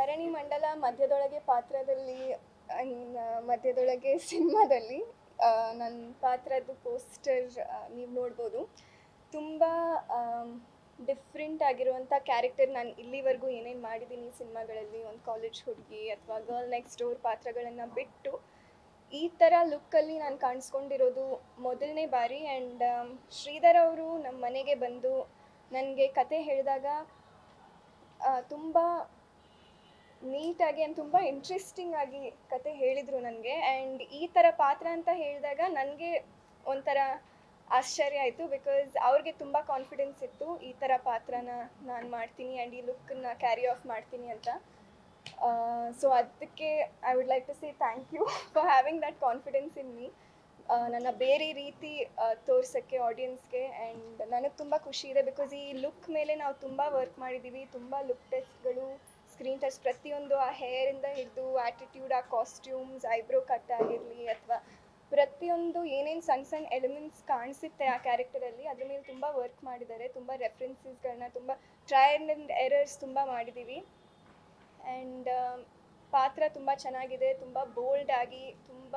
ಧರಣಿ ಮಂಡಲ ಮಧ್ಯದೊಳಗೆ ಪಾತ್ರದಲ್ಲಿ I mean, ಆ, ಮಧ್ಯದೊಳಗೆ ಸಿನಿಮಾದಲ್ಲಿ ನನ್ನ ಪಾತ್ರದ ಪೋಸ್ಟರ್ ನೀವು ನೋಡ್ಬೋದು ತುಂಬ ಡಿಫ್ರೆಂಟ್ ಆಗಿರುವಂಥ ಕ್ಯಾರೆಕ್ಟರ್ ನಾನು ಇಲ್ಲಿವರೆಗೂ ಏನೇನು ಮಾಡಿದ್ದೀನಿ ಸಿನಿಮಾಗಳಲ್ಲಿ ಒಂದು ಕಾಲೇಜ್ ಹುಡುಗಿ ಅಥವಾ ಗರ್ಲ್ ನೆಕ್ಸ್ಟ್ ಡೋರ್ ಪಾತ್ರಗಳನ್ನು ಬಿಟ್ಟು ಈ ಥರ ಲುಕ್ಕಲ್ಲಿ ನಾನು ಕಾಣಿಸ್ಕೊಂಡಿರೋದು ಮೊದಲನೇ ಬಾರಿ ಆ್ಯಂಡ್ ಶ್ರೀಧರ್ ಅವರು ನಮ್ಮ ಮನೆಗೆ ಬಂದು ನನಗೆ ಕತೆ ಹೇಳಿದಾಗ ತುಂಬ ನೀಟಾಗಿ ಆ್ಯಂಡ್ ತುಂಬ ಇಂಟ್ರೆಸ್ಟಿಂಗ್ ಆಗಿ ಕತೆ ಹೇಳಿದರು ನನಗೆ ಆ್ಯಂಡ್ ಈ ಥರ ಪಾತ್ರ ಅಂತ ಹೇಳಿದಾಗ ನನಗೆ ಒಂಥರ ಆಶ್ಚರ್ಯ ಆಯಿತು ಬಿಕಾಸ್ ಅವ್ರಿಗೆ ತುಂಬ ಕಾನ್ಫಿಡೆನ್ಸ್ ಇತ್ತು ಈ ಥರ ಪಾತ್ರನ ನಾನು ಮಾಡ್ತೀನಿ ಆ್ಯಂಡ್ ಈ ಲುಕ್ಕನ್ನ ಕ್ಯಾರಿ ಆಫ್ ಮಾಡ್ತೀನಿ ಅಂತ ಸೊ ಅದಕ್ಕೆ I would like to say thank you for having that confidence in me ನನ್ನ ಬೇರೆ ರೀತಿ ತೋರ್ಸೋಕ್ಕೆ ಆಡಿಯನ್ಸ್ಗೆ ಆ್ಯಂಡ್ ನನಗೆ ತುಂಬ ಖುಷಿ ಇದೆ ಬಿಕಾಸ್ ಈ ಲುಕ್ ಮೇಲೆ ನಾವು ತುಂಬ ವರ್ಕ್ ಮಾಡಿದ್ದೀವಿ ತುಂಬ ಲುಕ್ ಟೆಸ್ಟ್ಗಳು ಸ್ಕ್ರೀನ್ ಟೆಸ್ಟ್ ಪ್ರತಿಯೊಂದು ಆ ಹೇರಿಂದ ಹಿಡಿದು ಆ್ಯಟಿಟ್ಯೂಡ್ ಆ ಕಾಸ್ಟ್ಯೂಮ್ಸ್ ಐಬ್ರೋ ಕಟ್ ಆಗಿರಲಿ ಅಥವಾ ಪ್ರತಿಯೊಂದು ಏನೇನು ಸಣ್ಣ ಸಣ್ಣ ಎಲಿಮೆಂಟ್ಸ್ ಕಾಣಿಸುತ್ತೆ ಆ ಕ್ಯಾರೆಕ್ಟರಲ್ಲಿ ಅದ್ರ ಮೇಲೆ ತುಂಬ ವರ್ಕ್ ಮಾಡಿದ್ದಾರೆ ತುಂಬ ರೆಫರೆನ್ಸಸ್ಗಳನ್ನ ತುಂಬ ಟ್ರಯಲ್ ಆ್ಯಂಡ್ ಎರರ್ಸ್ ತುಂಬ ಮಾಡಿದ್ದೀವಿ ಆ್ಯಂಡ್ ಪಾತ್ರ ತುಂಬ ಚೆನ್ನಾಗಿದೆ ತುಂಬ ಬೋಲ್ಡ್ ಆಗಿ ತುಂಬ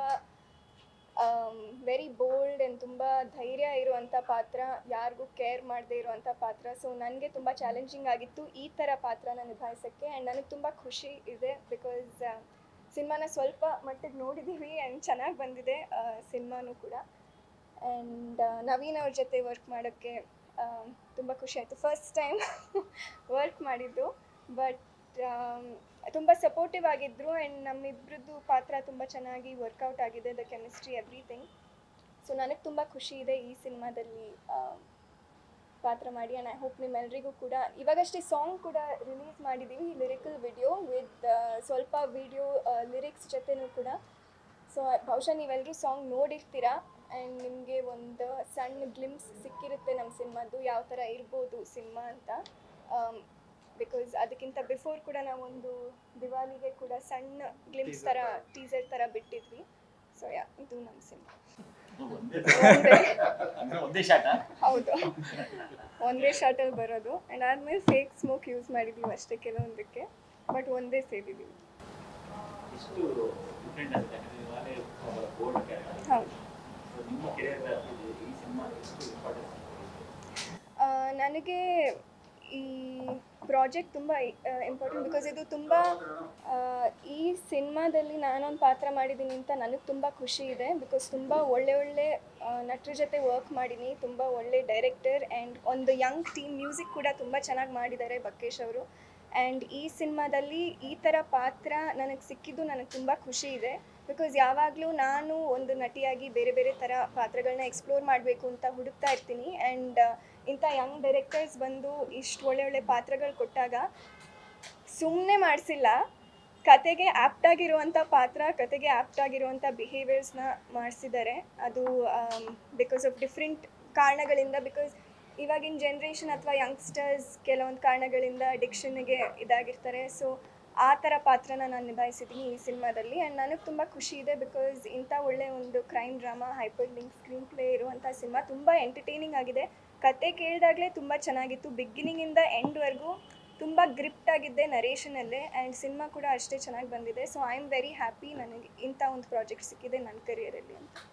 ವೆರಿ ಬೋಲ್ಡ್ ಆ್ಯಂಡ್ ತುಂಬ ಧೈರ್ಯ ಇರುವಂಥ ಪಾತ್ರ ಯಾರಿಗೂ ಕೇರ್ ಮಾಡದೇ ಇರುವಂಥ ಪಾತ್ರ ಸೊ ನನಗೆ ತುಂಬ ಚಾಲೆಂಜಿಂಗ್ ಆಗಿತ್ತು ಈ ಥರ ಪಾತ್ರನ ನಿಭಾಯಿಸೋಕ್ಕೆ ಆ್ಯಂಡ್ ನನಗೆ ತುಂಬ ಖುಷಿ ಇದೆ ಬಿಕಾಸ್ ಸಿನಿಮಾನ ಸ್ವಲ್ಪ ಮಟ್ಟಿಗೆ ನೋಡಿದ್ದೀವಿ ಆ್ಯಂಡ್ ಚೆನ್ನಾಗಿ ಬಂದಿದೆ ಸಿನಿಮಾನೂ ಕೂಡ ಆ್ಯಂಡ್ ನವೀನ್ ಅವ್ರ ಜೊತೆ ವರ್ಕ್ ಮಾಡೋಕ್ಕೆ ತುಂಬ ಖುಷಿ ಆಯಿತು ಫಸ್ಟ್ ಟೈಮ್ ವರ್ಕ್ ಮಾಡಿದ್ದು ಬಟ್ ತುಂಬ ಸಪೋರ್ಟಿವ್ ಆಗಿದ್ದರು ಆ್ಯಂಡ್ ನಮ್ಮಿಬ್ರದ್ದು ಪಾತ್ರ ತುಂಬ ಚೆನ್ನಾಗಿ ವರ್ಕೌಟ್ ಆಗಿದೆ ದ ಕೆಮಿಸ್ಟ್ರಿ ಎವ್ರಿಥಿಂಗ್ ಸೊ ನನಗೆ ತುಂಬ ಖುಷಿ ಇದೆ ಈ ಸಿನಿಮಾದಲ್ಲಿ ಪಾತ್ರ ಮಾಡಿ ಆ್ಯಂಡ್ ಐ ಹೋಪ್ ನಿಮ್ಮೆಲ್ರಿಗೂ ಕೂಡ ಇವಾಗಷ್ಟೇ ಸಾಂಗ್ ಕೂಡ ರಿಲೀಸ್ ಮಾಡಿದ್ದೀವಿ ಲಿರಿಕಲ್ ವಿಡಿಯೋ ವಿತ್ ಸ್ವಲ್ಪ ವಿಡಿಯೋ ಲಿರಿಕ್ಸ್ ಜೊತೆನೂ ಕೂಡ ಸೊ ಬಹುಶಃ ನೀವೆಲ್ಲರೂ ಸಾಂಗ್ ನೋಡಿರ್ತೀರಾ ಆ್ಯಂಡ್ ನಿಮಗೆ ಒಂದು ಸಣ್ಣ ಗ್ಲಿಮ್ಸ್ ಸಿಕ್ಕಿರುತ್ತೆ ನಮ್ಮ ಸಿನಿಮಾದ್ದು ಯಾವ ಥರ ಇರ್ಬೋದು ಸಿನಿಮಾ ಅಂತ ಬಿಕಾಸ್ ಅದಕ್ಕಿಂತ ಬಿಫೋರ್ ಕೂಡ ನಾವೊಂದು ದಿವಾಲಿಗೆ ಕೂಡ ಸಣ್ಣ ಗ್ಲಿಮ್ಸ್ ಥರ ಟೀಸರ್ ಥರ ಬಿಟ್ಟಿದ್ವಿ ಸೊ ಯಾ ಇದು ನಮ್ಮ ಸಿನಿಮಾ ಒಂದೇ ಅಂದ್ರೆ ಒಂದೇ ಶಾಟ ಹೌದು ಒಂದೇ ಶಾರ್ಟಲ್ಲಿ ಬರೋದು ಆ್ಯಂಡ್ ಆದ್ಮೇಲೆ ಫೇಕ್ ಸ್ಮೋಕ್ ಯೂಸ್ ಮಾಡಿದ್ದೀವಿ ಅಷ್ಟೇ ಕೆಲವೊಂದಕ್ಕೆ ಬಟ್ ಒಂದೇ ಸೇದಿದ್ದೀವಿ ಎಷ್ಟು ಡಿಫ್ರೆಂಟ್ ಆಗುತ್ತೆ ಯಾಕಂದ್ರೆ ಇವಾಗಲೇ ಬೋರ್ಡ್ ಕ್ಯಾರೆಕ್ಟರ್ ಹೌದು ನಿಮ್ಮ ಕೆರಿಯರ್ ಈ ಸಿನಿಮಾ ಎಷ್ಟು ಇಂಪಾರ್ಟೆಂಟ್ ಆ, ನನಗೆ ಈ ಪ್ರಾಜೆಕ್ಟ್ ತುಂಬ ಇಂಪಾರ್ಟೆಂಟ್ ಬಿಕಾಸ್ ಇದು ತುಂಬ ಆ, ಈ ಸಿನಿಮಾದಲ್ಲಿ ನಾನೊಂದು ಪಾತ್ರ ಮಾಡಿದ್ದೀನಿ ಅಂತ ನನಗೆ ತುಂಬ ಖುಷಿ ಇದೆ ಬಿಕಾಸ್ ತುಂಬ ಒಳ್ಳೆ ಒಳ್ಳೆ ಆ, ನಟರ ಜೊತೆ ವರ್ಕ್ ಮಾಡೀನಿ ತುಂಬ ಒಳ್ಳೆ ಡೈರೆಕ್ಟರ್ ಆ್ಯಂಡ್ ಒಂದು ಯಂಗ್ ಟೀಮ್ ಮ್ಯೂಸಿಕ್ ಕೂಡ ತುಂಬ ಚೆನ್ನಾಗಿ ಮಾಡಿದ್ದಾರೆ ಬಕ್ಕೇಶ್ ಅವರು ಆ್ಯಂಡ್ ಈ ಸಿನಿಮಾದಲ್ಲಿ ಈ ಥರ ಪಾತ್ರ ನನಗೆ ಸಿಕ್ಕಿದ್ದು ನನಗೆ ತುಂಬ ಖುಷಿ ಇದೆ ಬಿಕಾಸ್ ಯಾವಾಗಲೂ ನಾನು ಒಂದು ನಟಿಯಾಗಿ ಬೇರೆ ಬೇರೆ ಥರ ಪಾತ್ರಗಳನ್ನ ಎಕ್ಸ್ಪ್ಲೋರ್ ಮಾಡಬೇಕು ಅಂತ ಹುಡುಕ್ತಾ ಇರ್ತೀನಿ ಆ್ಯಂಡ್ ಇಂಥ ಯಂಗ್ ಡೈರೆಕ್ಟರ್ಸ್ ಬಂದು ಇಷ್ಟು ಒಳ್ಳೆ ಒಳ್ಳೆ ಪಾತ್ರಗಳು ಕೊಟ್ಟಾಗ ಸುಮ್ಮನೆ ಮಾಡಿಸಿಲ್ಲ ಕತೆಗೆ ಆ್ಯಪ್ಟ್ ಆಗಿರುವಂಥ ಪಾತ್ರ ಕತೆಗೆ ಆ್ಯಪ್ಟ್ ಆಗಿರುವಂಥ ಬಿಹೇವಿಯರ್ಸ್ನ ಮಾಡಿಸಿದ್ದಾರೆ ಅದು ಬಿಕಾಸ್ ಆಫ್ ಡಿಫ್ರೆಂಟ್ ಕಾರಣಗಳಿಂದ ಬಿಕಾಸ್ ಇವಾಗಿನ ಜನ್ರೇಷನ್ ಅಥವಾ ಯಂಗ್ಸ್ಟರ್ಸ್ ಕೆಲವೊಂದು ಕಾರಣಗಳಿಂದ ಅಡಿಕ್ಷನ್ಗೆ ಇದಾಗಿರ್ತಾರೆ ಸೊ ಆ ಥರ ಪಾತ್ರನ ನಾನು ನಿಭಾಯಿಸಿದ್ದೀನಿ ಈ ಸಿನಿಮಾದಲ್ಲಿ ಆ್ಯಂಡ್ ನನಗೆ ತುಂಬ ಖುಷಿ ಇದೆ ಬಿಕಾಸ್ ಇಂಥ ಒಳ್ಳೆ ಒಂದು crime drama hyperlink screenplay ಇರುವಂಥ ಸಿನಿಮಾ ತುಂಬ ಎಂಟರ್ಟೈನಿಂಗ್ ಆಗಿದೆ ಕತೆ ಕೇಳಿದಾಗಲೇ ತುಂಬ ಚೆನ್ನಾಗಿತ್ತು ಬಿಗಿನಿಂಗಿಂದ ಎಂಡ್ವರೆಗೂ ತುಂಬ ಗ್ರಿಪ್ಟ್ ಆಗಿದ್ದೆ ನರೇಷನಲ್ಲೇ ಆ್ಯಂಡ್ ಸಿನಿಮಾ ಕೂಡ ಅಷ್ಟೇ ಚೆನ್ನಾಗಿ ಬಂದಿದೆ so I am very happy ನನಗೆ ಇಂಥ ಒಂದು ಪ್ರಾಜೆಕ್ಟ್ ಸಿಕ್ಕಿದೆ ನನ್ನ ಕರಿಯರಲ್ಲಿ ಅಂತ